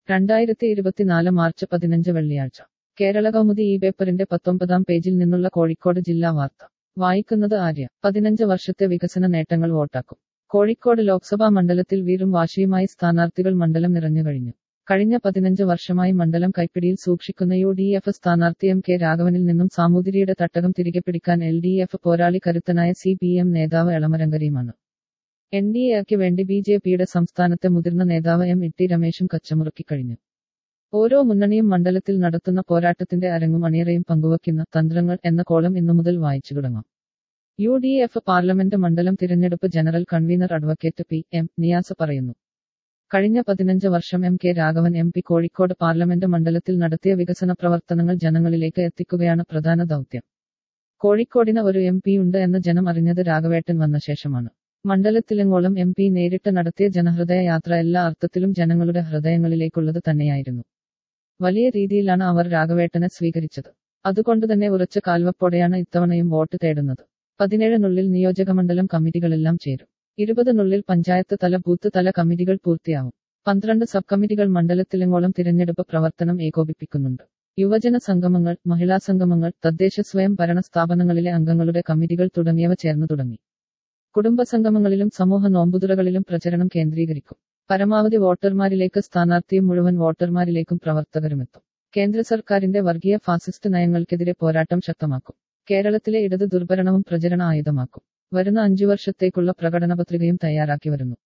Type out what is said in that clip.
രണ്ടായിരത്തി ഇരുപത്തിനാല് മാർച്ച് പതിനഞ്ച് വെള്ളിയാഴ്ച കേരള കൗമുദി ഈ പേപ്പറിന്റെ പത്തൊമ്പതാം പേജിൽ നിന്നുള്ള കോഴിക്കോട് ജില്ലാ വാർത്ത വായിക്കുന്നത് ആര്യ പതിനഞ്ച് വർഷത്തെ വികസന നേട്ടങ്ങൾ വോട്ടാക്കും കോഴിക്കോട് ലോക്സഭാ മണ്ഡലത്തിൽ വീറും വാശിയുമായി സ്ഥാനാർത്ഥികൾ മണ്ഡലം നിറഞ്ഞു കഴിഞ്ഞു കഴിഞ്ഞ പതിനഞ്ച് വർഷമായി മണ്ഡലം കൈപ്പിടിയിൽ സൂക്ഷിക്കുന്ന യു ഡി എഫ് സ്ഥാനാർത്ഥി എം കെ രാഘവനിൽ നിന്നും സാമൂതിരിയുടെ തട്ടകം തിരികെ പിടിക്കാൻ എൽ ഡി എഫ് പോരാളി കരുത്തനായ സി പി എം നേതാവ് എളമരങ്കരിയുമാണ് എൻ ഡി എക്ക് വേണ്ടി ബി ജെ പിയുടെ സംസ്ഥാനത്തെ മുതിർന്ന നേതാവ് എം ഇ ടി രമേശും കച്ചമുറുക്കിക്കഴിഞ്ഞു ഓരോ മുന്നണിയും മണ്ഡലത്തിൽ നടത്തുന്ന പോരാട്ടത്തിന്റെ അരങ്ങും അണിയറയും പങ്കുവയ്ക്കുന്ന തന്ത്രങ്ങൾ എന്ന കോളം ഇന്നു മുതൽ വായിച്ചു തുടങ്ങാം യു ഡി എഫ് പാർലമെന്റ് മണ്ഡലം തിരഞ്ഞെടുപ്പ് general convener advocate P M Niyas പറയുന്നു കഴിഞ്ഞ പതിനഞ്ച് വർഷം M K Raghavan M P Kozhikode parliament മണ്ഡലത്തിൽ നടത്തിയ വികസന പ്രവർത്തനങ്ങൾ ജനങ്ങളിലേക്ക് എത്തിക്കുകയാണ് പ്രധാന ദൗത്യം കോഴിക്കോടിന് ഒരു എം പി ഉണ്ട് എന്ന് ജനം അറിഞ്ഞത് രാഘവേട്ടൻ വന്ന ശേഷമാണ് മണ്ഡലത്തിലെങ്ങോളം എം പി നേരിട്ട് നടത്തിയ ജനഹൃദയ യാത്ര എല്ലാ അർത്ഥത്തിലും ജനങ്ങളുടെ ഹൃദയങ്ങളിലേക്കുള്ളത് തന്നെയായിരുന്നു വലിയ രീതിയിലാണ് അവർ രാഘവേട്ടനെ സ്വീകരിച്ചത് അതുകൊണ്ടുതന്നെ ഉറച്ച കാൽവപ്പോടെയാണ് ഇത്തവണയും വോട്ട് തേടുന്നത് പതിനേഴിനുള്ളിൽ നിയോജകമണ്ഡലം കമ്മിറ്റികളെല്ലാം ചേരും ഇരുപതിനുള്ളിൽ പഞ്ചായത്ത് തല ബൂത്ത് തല കമ്മിറ്റികൾ പൂർത്തിയാവും പന്ത്രണ്ട് സബ് കമ്മിറ്റികൾ മണ്ഡലത്തിലെങ്ങോളം തിരഞ്ഞെടുപ്പ് പ്രവർത്തനം ഏകോപിപ്പിക്കുന്നുണ്ട് യുവജന സംഗമങ്ങൾ മഹിളാ സംഗമങ്ങൾ തദ്ദേശ സ്വയം ഭരണ സ്ഥാപനങ്ങളിലെ അംഗങ്ങളുടെ കമ്മിറ്റികൾ തുടങ്ങിയവ ചേർന്നു തുടങ്ങി കുടുംബ സംഗമങ്ങളിലും സമൂഹ നോമ്പുതുറകളിലും പ്രചരണം കേന്ദ്രീകരിക്കും പരമാവധി വോട്ടർമാരിലേക്ക് സ്ഥാനാർത്ഥിയും മുഴുവൻ വോട്ടർമാരിലേക്കും പ്രവർത്തകരുമെത്തും കേന്ദ്ര സർക്കാരിന്റെ വർഗീയ ഫാസിസ്റ്റ് നയങ്ങൾക്കെതിരെ പോരാട്ടം ശക്തമാക്കും കേരളത്തിലെ ഇടത് ദുർഭരണവും പ്രചരണ ആയുധമാക്കും വരുന്ന അഞ്ചു വർഷത്തേക്കുള്ള പ്രകടന പത്രികയും തയ്യാറാക്കി വരുന്നു